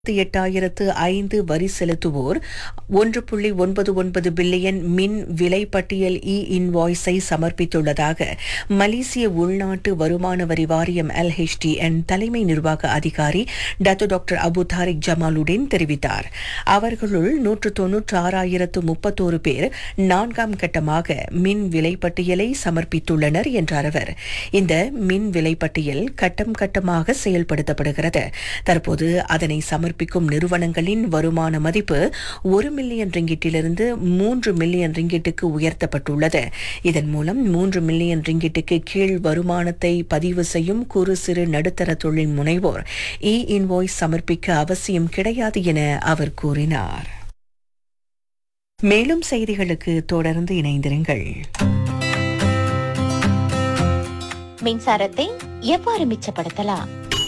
எட்டாயிரத்து ஐந்து வரி செலுத்துவோர் ஒன்று புள்ளி ஒன்பது ஒன்பது பில்லியன் மின் விலை பட்டியல் இ இன்வாய்ஸை சமர்ப்பித்துள்ளதாக மலேசிய உள்நாட்டு வருமான வரி வாரியம் எல்ஹெச்டிஎன் தலைமை நிர்வாக அதிகாரி டத்து டாக்டர் அபு தாரிக் ஜமாலுடன் தெரிவித்தார் அவர்களுள் நூற்று தொன்னூற்று ஆறாயிரத்து முப்பத்தோரு பேர் நான்காம் கட்டமாக மின் விலை பட்டியலை சமர்ப்பித்துள்ளனர் என்றார் அவர் இந்த மின் விலை பட்டியல் கட்டம் கட்டமாக செயல்படுத்தப்படுகிறது தற்போது அதனை சமர்ப்பிக்கும் நிறுவனங்களின் வருமான மதிப்பு ஒரு மில்லியன் ரிங்கிட்டிலிருந்து மூன்று மில்லியன் ரிங்கிட்டுக்கு உயர்த்தப்பட்டுள்ளது இதன் மூலம் மூன்று மில்லியன் ரிங்கிட்டுக்கு கீழ் வருமானத்தை பதிவு செய்யும் குறு சிறு நடுத்தர தொழில் முனைவோர் இ இன்வாய்ஸ் சமர்ப்பிக்க அவசியம் கிடையாது என அவர் கூறினார் மேலும் செய்திகளுக்கு தொடர்ந்து இணைந்திருங்கள் மின்சாரத்தை எவ்வாறு மிச்சப்படுத்தலாம்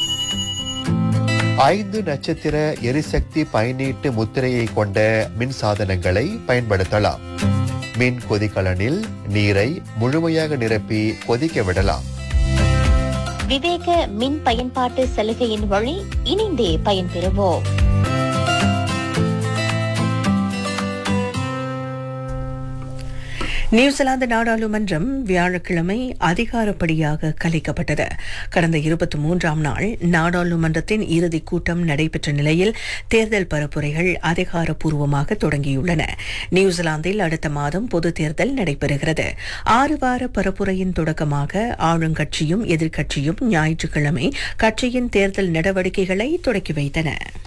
ஐந்து நட்சத்திர எரிசக்தி பயனீட்டு முத்திரையை கொண்ட மின் சாதனங்களை பயன்படுத்தலாம் மின் கொதிகலனில் நீரை முழுமையாக நிரப்பி கொதிக்க விடலாம் விவேக மின் பயன்பாட்டு சலுகையின் வழி இணைந்தே பயன்பெறுவோம் நியூசிலாந்து நாடாளுமன்றம் வியாழக்கிழமை அதிகாரப்படியாக கலைக்கப்பட்டது கடந்த இருபத்தி மூன்றாம் நாள் நாடாளுமன்றத்தின் இறுதிக் கூட்டம் நடைபெற்ற நிலையில் தேர்தல் பரப்புரைகள் அதிகாரப்பூர்வமாக தொடங்கியுள்ளன நியூசிலாந்தில் அடுத்த மாதம் பொது தேர்தல் நடைபெறுகிறது ஆறு வார பரப்புரையின் தொடக்கமாக ஆளுங்கட்சியும் எதிர்க்கட்சியும் ஞாயிற்றுக்கிழமை கட்சியின் தேர்தல் நடவடிக்கைகளை தொடக்கி வைத்தன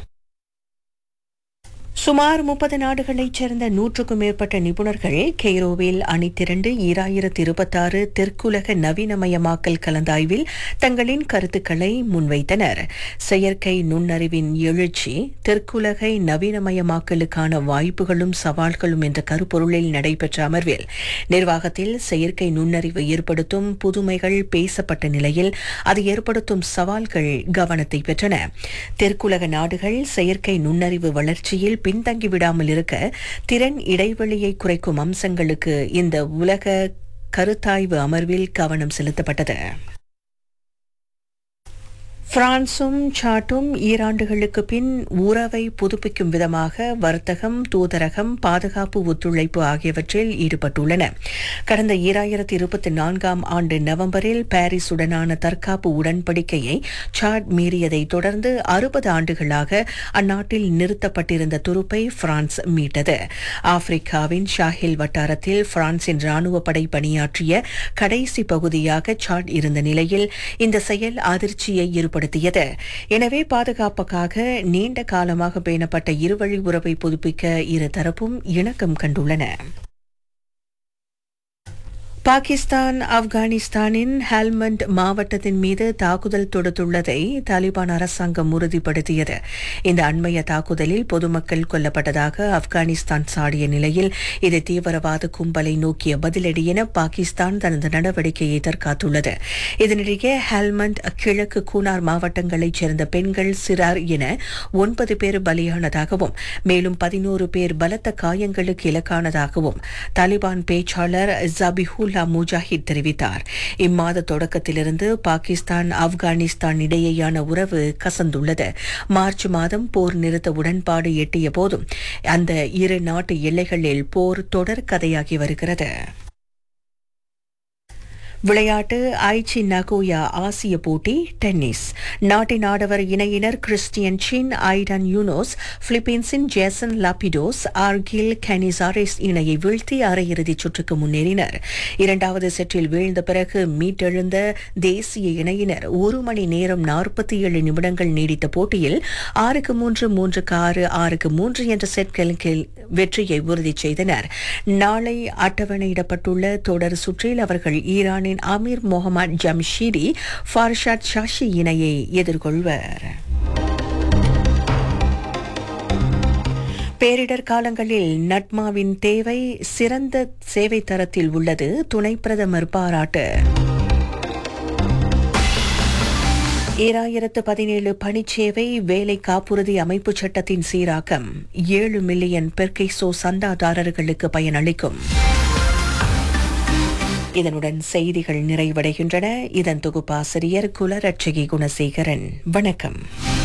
சுமார் முப்பது நாடுகளைச் சேர்ந்த நூற்றுக்கும் மேற்பட்ட நிபுணர்கள் கெய்ரோவில் அணிதிரண்டு ஈராயிரத்து இருபத்தாறு தெற்குலக நவீனமயமாக்கல் கலந்தாய்வில் தங்களின் கருத்துக்களை முன்வைத்தனர் செயற்கை நுண்ணறிவின் எழுச்சி தெற்குலகை நவீனமயமாக்கலுக்கான வாய்ப்புகளும் சவால்களும் என்ற கருப்பொருளில் நடைபெற்ற அமர்வில் நிர்வாகத்தில் செயற்கை நுண்ணறிவு ஏற்படுத்தும் புதுமைகள் பேசப்பட்ட நிலையில் அது ஏற்படுத்தும் சவால்கள் கவனத்தை பெற்றன தெற்குலக நாடுகள் செயற்கை நுண்ணறிவு வளர்ச்சியில் பின்தங்கிவிடாமல் இருக்க திறன் இடைவெளியை குறைக்கும் அம்சங்களுக்கு இந்த உலக கருத்தாய்வு அமர்வில் கவனம் செலுத்தப்பட்டது பிரான்சும் சாட்டும் ஈராண்டுகளுக்கு பின் உறவை புதுப்பிக்கும் விதமாக வர்த்தகம் தூதரகம் பாதுகாப்பு ஒத்துழைப்பு ஆகியவற்றில் ஈடுபட்டுள்ளன கடந்த ஈராயிரத்தி இருபத்தி நான்காம் ஆண்டு நவம்பரில் பாரிஸுடனான தற்காப்பு உடன்படிக்கையை சாட் மீறியதை தொடர்ந்து அறுபது ஆண்டுகளாக அந்நாட்டில் நிறுத்தப்பட்டிருந்த துருப்பை பிரான்ஸ் மீட்டது ஆப்பிரிக்காவின் ஷாஹில் வட்டாரத்தில் பிரான்சின் ராணுவ படை பணியாற்றிய கடைசி பகுதியாக சாட் இருந்த நிலையில் இந்த செயல் அதிர்ச்சியை ஏற்படுத்தியது எனவே பாதுகாப்புக்காக நீண்ட காலமாக பேணப்பட்ட இருவழி உறவை புதுப்பிக்க இரு தரப்பும் இணக்கம் கண்டுள்ளன பாகிஸ்தான் ஆப்கானிஸ்தானின் ஹெல்மண்ட் மாவட்டத்தின் மீது தாக்குதல் தொடுத்துள்ளதை தாலிபான் அரசாங்கம் உறுதிப்படுத்தியது இந்த அண்மைய தாக்குதலில் பொதுமக்கள் கொல்லப்பட்டதாக ஆப்கானிஸ்தான் சாடிய நிலையில் இது தீவிரவாத கும்பலை நோக்கிய பதிலடி என பாகிஸ்தான் தனது நடவடிக்கையை தற்காத்துள்ளது இதனிடையே ஹெல்மண்ட் கிழக்கு கூனார் மாவட்டங்களைச் சேர்ந்த பெண்கள் சிறார் என ஒன்பது பேர் பலியானதாகவும் மேலும் பதினோரு பேர் பலத்த காயங்களுக்கு இலக்கானதாகவும் தாலிபான் பேச்சாளர் ஜபிஹுல் அப்துல்லா முஜாஹித் தெரிவித்தார் இம்மாத தொடக்கத்திலிருந்து பாகிஸ்தான் ஆப்கானிஸ்தான் இடையேயான உறவு கசந்துள்ளது மார்ச் மாதம் போர் நிறுத்த உடன்பாடு எட்டிய போதும் அந்த இரு நாட்டு எல்லைகளில் போர் தொடர் கதையாகி வருகிறது விளையாட்டு ஐச்சி நகோயா ஆசிய போட்டி டென்னிஸ் நாட்டின் ஆடவர் இணையினர் கிறிஸ்டியன் சின் ஐடன் யூனோஸ் பிலிப்பீன்ஸின் ஜேசன் லாபிடோஸ் ஆர்கில் கனிசாரிஸ் இணையை வீழ்த்தி அரையிறுதிச் சுற்றுக்கு முன்னேறினர் இரண்டாவது செட்டில் வீழ்ந்த பிறகு மீட்டெழுந்த தேசிய இணையினர் ஒரு மணி நேரம் நாற்பத்தி ஏழு நிமிடங்கள் நீடித்த போட்டியில் ஆறுக்கு மூன்று மூன்றுக்கு ஆறு ஆறுக்கு மூன்று என்ற செட் கணக்கில் வெற்றியை உறுதி செய்தனர் நாளை அட்டவணையிடப்பட்டுள்ள தொடர் சுற்றில் அவர்கள் ஈரானின் அமீர் முகமது ஜம்ஷீடி ஃபார்ஷாத் ஷாஷி இணையை எதிர்கொள்வர் பேரிடர் காலங்களில் நட்மாவின் தேவை சிறந்த சேவை தரத்தில் உள்ளது துணை பிரதமர் பாராட்டு ஈராயிரத்து பதினேழு பணிச்சேவை வேலை காப்புறுதி அமைப்பு சட்டத்தின் சீராக்கம் ஏழு மில்லியன் பெர்கைசோ சந்தாதாரர்களுக்கு பயனளிக்கும் இதனுடன் செய்திகள் நிறைவடைகின்றன இதன் தொகுப்பாசிரியர் குலரட்சகி குணசேகரன் வணக்கம்